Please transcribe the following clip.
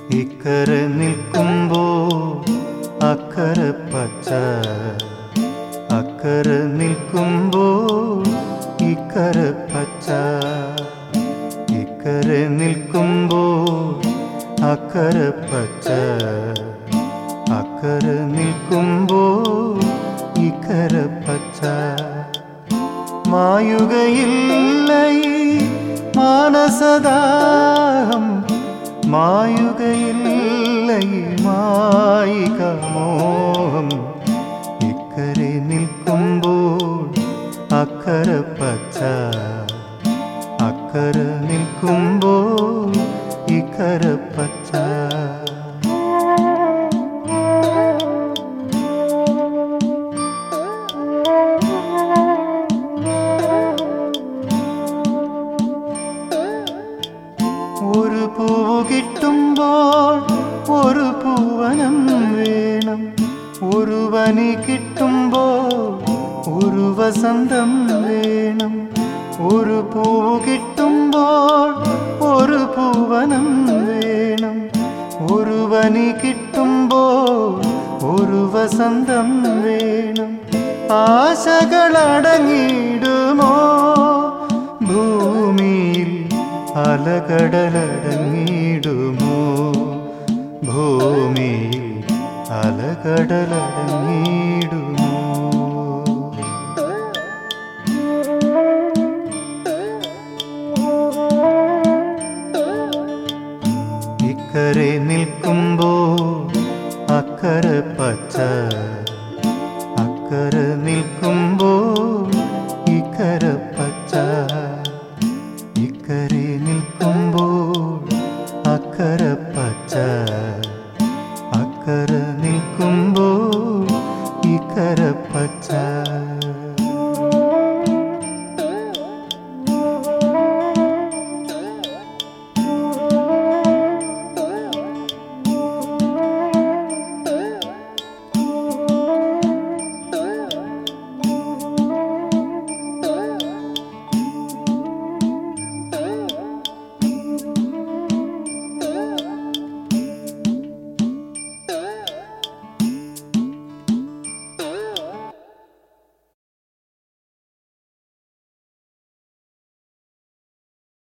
ഇക്കരെ നിൽക്കുമ്പോ അക്കരെ പച്ച അക്കരെ നിൽക്കുമ്പോ ഇക്കരെ പച്ച ഇക്കരെ നിൽക്കുമ്പോ അക്കരെ പച്ച അക്കരെ നിൽക്കുമ്പോ ഇക്കരെ പച്ച മായുകയില്ല ഈ മാനസദാഹം മായുകയില്ല ഈ മായിക മോഹം ഇക്കരെ നിൽക്കുമ്പോൾ അക്കര പച്ച അക്കര നിൽക്കുമ്പോൾ ഇക്കര പച്ച ഒരു പൂവ് കിട്ടുമ്പോൾ ഒരു പൂവനം വേണം ഒരു വനി കിട്ടുമ്പോൾ ഒരു വസന്തം വേണം ഒരു പൂവ് കിട്ടുമ്പോൾ ഒരു പൂവനം വേണം ഒരു വനി കിട്ടുമ്പോൾ ഒരു വസന്തം വേണം ആശകളടങ്ങിയിടുമോ ഭൂമിയിൽ അലകടലടങ്ങിടുമോ ഭൂമിയിൽ അലകടലടങ്ങിടുമോ ഇക്കരെ